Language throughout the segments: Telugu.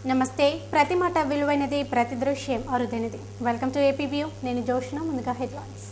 నమస్తే ప్రతి మాట విలువైనది ప్రతి దృశ్యం అరుదైనది వెల్కమ్ టు ఏపీ వ్యూ నేను జోష్న ముందుగా హెడ్లైన్స్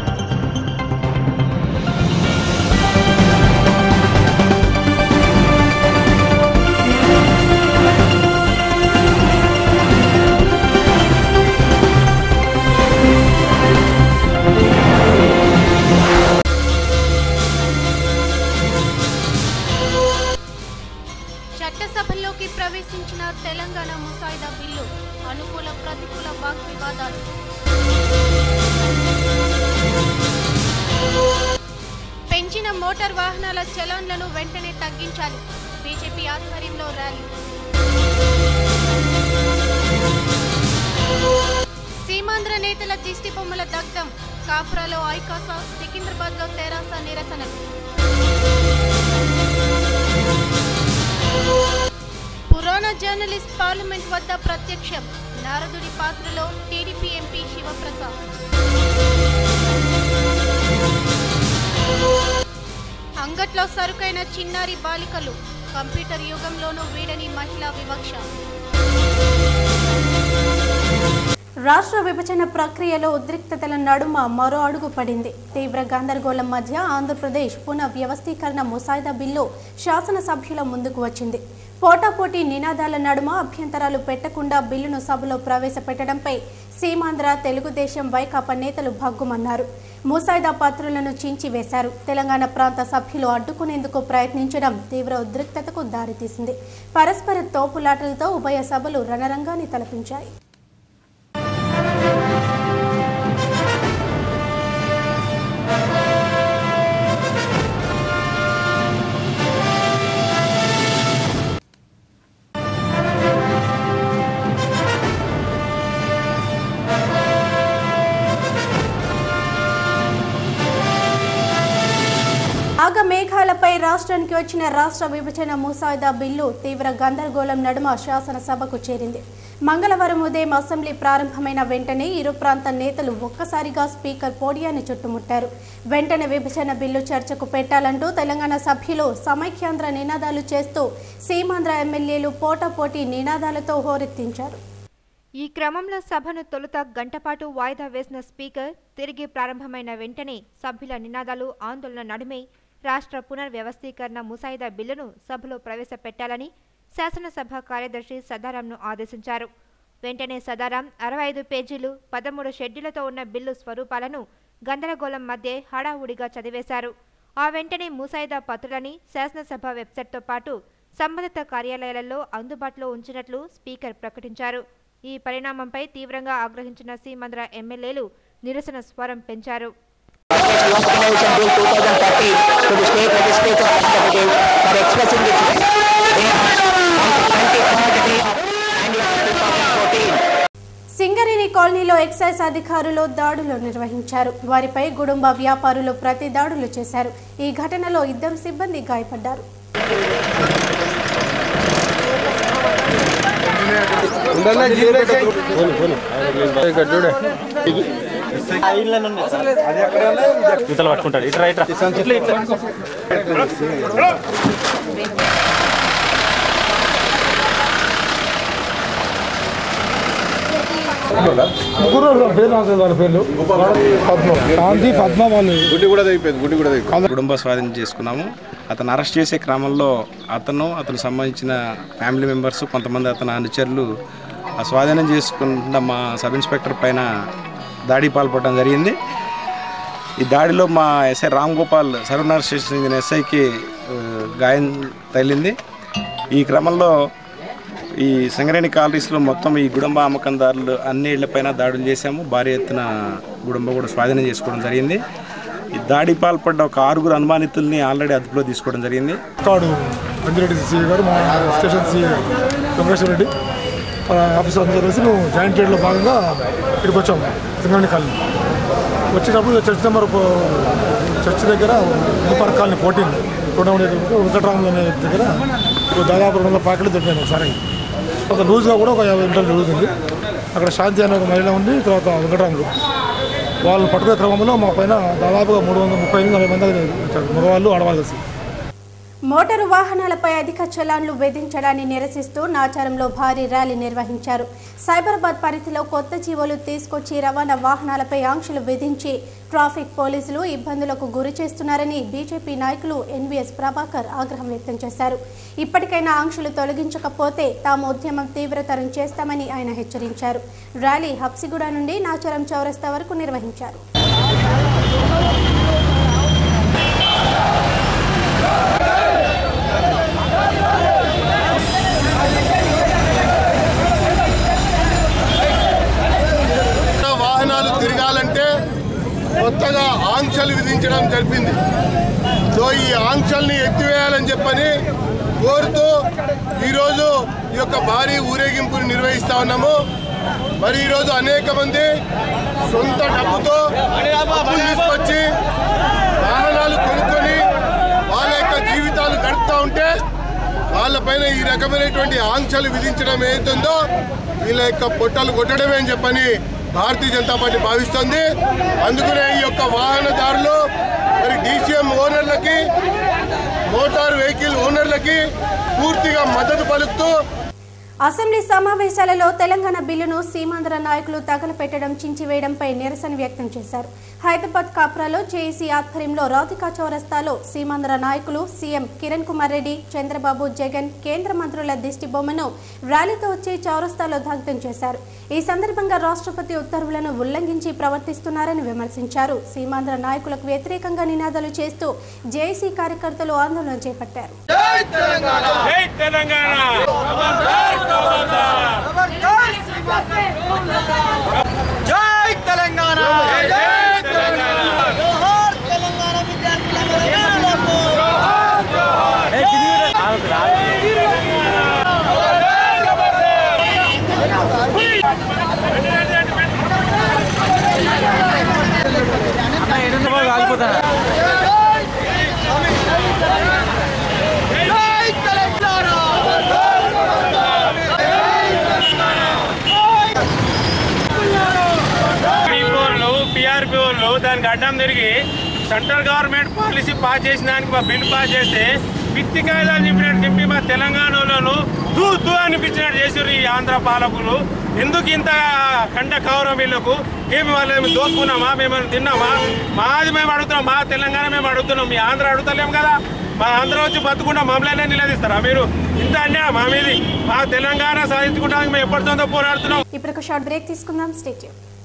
చట్టసభల్లోకి ప్రవేశించిన తెలంగాణ ముసాయిదా బిల్లు అనుకూల ప్రతికూల వాగ్వివాదాలు పెంచిన మోటార్ వాహనాల చలాన్లను వెంటనే తగ్గించాలి బీజేపీ ఆధ్వర్యంలో ర్యాలీ సీమాంధ్ర నేతల దిష్టి బొమ్మల దగ్ధం కాపురాలో ఐకాసా సికింద్రాబాద్ లో తెరాస నిరసనలు పురాణ జర్నలిస్ట్ పార్లమెంట్ వద్ద ప్రత్యక్షం నారదుడి పాత్రలో టీడీపీ ఎంపీ శివప్రసాద్ అంగట్లో సరుకైన చిన్నారి బాలికలు కంప్యూటర్ యుగంలోనూ వీడని మహిళా వివక్ష రాష్ట్ర విభజన ప్రక్రియలో ఉద్రిక్తతల నడుమ మరో అడుగు పడింది తీవ్ర గందరగోళం మధ్య ఆంధ్రప్రదేశ్ పునః వ్యవస్థీకరణ ముసాయిదా బిల్లు శాసనసభ్యుల ముందుకు వచ్చింది పోటాపోటీ నినాదాల నడుమ అభ్యంతరాలు పెట్టకుండా బిల్లును సభలో ప్రవేశపెట్టడంపై సీమాంధ్ర తెలుగుదేశం వైకాపా నేతలు భగ్గుమన్నారు ముసాయిదా పత్రులను చించివేశారు తెలంగాణ ప్రాంత సభ్యులు అడ్డుకునేందుకు ప్రయత్నించడం తీవ్ర ఉద్రిక్తతకు దారితీసింది పరస్పర తోపులాటలతో ఉభయ సభలు రణరంగాన్ని తలపించాయి ఆగ మేఘాలపై రాష్ట్రానికి వచ్చిన రాష్ట్ర విభజన ముసాయిదా బిల్లు తీవ్ర గందరగోళం నడుమ శాసనసభకు చేరింది మంగళవారం ఉదయం అసెంబ్లీ ప్రారంభమైన వెంటనే ఇరు ప్రాంత నేతలు ఒక్కసారిగా స్పీకర్ పోడియాన్ని చుట్టుముట్టారు వెంటనే విభజన బిల్లు చర్చకు పెట్టాలంటూ తెలంగాణ సభ్యులు సమైక్యాంధ్ర నినాదాలు చేస్తూ సీమాంధ్ర ఎమ్మెల్యేలు పోటాపోటీ నినాదాలతో హోరెత్తించారు ఈ క్రమంలో సభను తొలుత గంటపాటు వాయిదా వేసిన స్పీకర్ తిరిగి ప్రారంభమైన వెంటనే సభ్యుల నినాదాలు ఆందోళన నడుమే రాష్ట్ర పునర్వ్యవస్థీకరణ ముసాయిదా బిల్లును సభలో ప్రవేశపెట్టాలని శాసనసభ కార్యదర్శి సదారాంను ఆదేశించారు వెంటనే సదారాం అరవై ఐదు పేజీలు పదమూడు షెడ్యూలతో ఉన్న బిల్లు స్వరూపాలను గందరగోళం మధ్య హడావుడిగా చదివేశారు ఆ వెంటనే ముసాయిదా పత్రులని శాసనసభ వెబ్సైట్తో పాటు సంబంధిత కార్యాలయాలలో అందుబాటులో ఉంచినట్లు స్పీకర్ ప్రకటించారు ఈ పరిణామంపై తీవ్రంగా ఆగ్రహించిన సీమంద్ర ఎమ్మెల్యేలు నిరసన స్వరం పెంచారు Constitution Bill 2013 to the State Legislature of Andhra Pradesh for expressing its they are on the 23rd day of January 2014. Singareni కాలనీలో ఎక్సైజ్ అధికారులు దాడులు నిర్వహించారు వారిపై గుడుంబ వ్యాపారులు ప్రతి దాడులు చేశారు ఈ ఘటనలో ఇద్దరు సిబ్బంది గాయపడ్డారు ఇతలు పట్టుకుంటాడు ఇట్రా ఇట్రా ఇట్లా ఇట్లా ముగ్గురు పేరు నాకు వాళ్ళ పేర్లు పద్మ శాంతి పద్మ వాళ్ళు గుడ్డి కూడా తెగిపోయింది గుడ్డి కూడా తెగిపోయింది కుటుంబ స్వాధీనం చేసుకున్నాము అతను అరెస్ట్ చేసే క్రమంలో అతను అతను సంబంధించిన ఫ్యామిలీ మెంబర్స్ కొంతమంది అతని అనుచరులు ఆ స్వాధీనం చేసుకున్న మా సబ్ ఇన్స్పెక్టర్ పైన దాడి పాల్పడడం జరిగింది ఈ దాడిలో మా ఎస్ఐ రామ్ గోపాల్ సర్వనగర్ స్టేషన్ చెందిన ఎస్ఐకి ఆ, గాయం తగిలింది ఈ క్రమంలో ఈ సంగరేణి కాలనీస్లో మొత్తం ఈ గుడంబ అమ్మకందారులు అన్ని ఇళ్లపైన దాడులు చేశాము భారీ ఎత్తున గుడంబ కూడా స్వాధీనం చేసుకోవడం జరిగింది ఈ దాడి పాల్పడ్డ ఒక ఆరుగురు అనుమానితుల్ని ఆల్రెడీ అదుపులో తీసుకోవడం జరిగింది కాడు అంజిరెడ్డి సిఐ గారు మా స్టేషన్ సిఐ వెంకటేశ్వర రెడ్డి మన ఆఫీసర్ అందరూ కలిసి మేము జాయింట్ ట్రేడ్లో భాగంగా ఇక్కడికి వచ్చాము సింగండి కాలనీ వచ్చినప్పుడు చర్చ్ నెంబర్ ఫో- చర్చ్ దగ్గర పార్క్ కాలనీ ఫోర్టీన్ రెండు వందల వెంకటరాములు అనే దగ్గర ఒక దాదాపు రెండు వందల ప్యాకెట్లు దొరికాయి ఒకసారి ఒక లూజ్గా కూడా ఒక యాభై లీటర్లు లూజ్ ఉంది అక్కడ శాంతి అనే ఒక మహిళ ఉంది తర్వాత వెంకటరాములు వాళ్ళని పట్టుకునే క్రమంలో మా పైన దాదాపుగా మూడు వందల ముప్పై ఎనిమిది నలభై మంది వచ్చారు మగవాళ్ళు ఆడవాళ్ళు కలిసి మోటారు వాహనాలపై అధిక చలాన్లు విధించడాన్ని నిరసిస్తూ నాచారంలో భారీ ర్యాలీ నిర్వహించారు సైబరాబాద్ పరిధిలో కొత్త జీవోలు తీసుకొచ్చి రవాణా వాహనాలపై ఆంక్షలు విధించి ట్రాఫిక్ పోలీసులు ఇబ్బందులకు గురి చేస్తున్నారని బీజేపీ నాయకులు ఎన్వీఎస్ ప్రభాకర్ ఆగ్రహం వ్యక్తం చేశారు ఇప్పటికైనా ఆంక్షలు తొలగించకపోతే తాము ఉద్యమం తీవ్రతరం చేస్తామని ఆయన హెచ్చరించారు ర్యాలీ హబ్సిగూడ నుండి నాచారం చౌరస్తా వరకు నిర్వహించారు వాహనాలు తిరగాలంటే కొత్తగా ఆంక్షలు విధించడం జరిపింది సో ఈ ఆంక్షల్ని ఎత్తివేయాలని చెప్పని కోరుతూ ఈరోజు ఈ యొక్క భారీ ఊరేగింపుని నిర్వహిస్తా ఉన్నాము మరి ఈరోజు అనేక మంది సొంత డబ్బుతో అప్పులు తీసుకొచ్చి వాహనాలు కొనుక్కొని వాళ్ళ యొక్క జీవితాలు గడుపుతూ ఉంటే వాళ్ళపైన ఈ రకమైనటువంటి ఆంక్షలు విధించడం ఏదైతుందో వీళ్ళ యొక్క పొట్టలు కొట్టడమే అని చెప్పని భారతీయ జనతా పార్టీ భావిస్తోంది అందుకనే ఈ యొక్క వాహనదారులు మరి డీసీఎం ఓనర్లకి మోటార్ వెహికల్ ఓనర్లకి పూర్తిగా మద్దతు పలుకుతూ అసెంబ్లీ సమావేశాలలో తెలంగాణ బిల్లును సీమాంధ్ర నాయకులు తగలపెట్టడం చించివేయడంపై నిరసన వ్యక్తం చేశారు హైదరాబాద్ కాప్రాలో జేఏసీ ఆధ్వర్యంలో రాధికా చౌరస్తాలో సీమాంధ్ర నాయకులు సీఎం కిరణ్ కుమార్ రెడ్డి చంద్రబాబు జగన్ కేంద్ర మంత్రుల దిష్టి బొమ్మను ర్యాలీతో వచ్చి చౌరస్తాలో దగ్ధం చేశారు ఈ సందర్భంగా రాష్ట్రపతి ఉత్తర్వులను ఉల్లంఘించి ప్రవర్తిస్తున్నారని విమర్శించారు సీమాంధ్ర నాయకులకు వ్యతిరేకంగా నినాదాలు చేస్తూ జేఏసీ కార్యకర్తలు ఆందోళన చేపట్టారు వాళ్ళు పిఆర్పి వాళ్ళు దానికి అడ్డం తిరిగి సెంట్రల్ గవర్నమెంట్ పాలసీ పాస్ చేసిన దానికి మా బిల్లు పాస్ చేస్తే పిత్తి కాయలు నింపినట్టు నింపి మా తెలంగాణలోను తూ తూ అనిపించినట్టు చేసారు ఈ ఆంధ్ర పాలకులు ఎందుకు ఇంత కంట కౌరవం వీళ్ళకు ఏమి వాళ్ళు ఏమి దోసుకున్నామా మేము తిన్నామా మాది మేము అడుగుతున్నాం మా తెలంగాణ మేము అడుగుతున్నాం మీ ఆంధ్ర అడుగుతలేం కదా మా ఆంధ్ర వచ్చి బతుకుండా మమ్మల్ని నిలదీస్తారా మీరు ఇంత అన్యాయం మా మీది మా తెలంగాణ సాధించుకుంటానికి మేము ఎప్పటితో పోరాడుతున్నాం ఇప్పుడు ఒక షార్ట్ బ్రేక్ తీసుకుందాం స్టేట్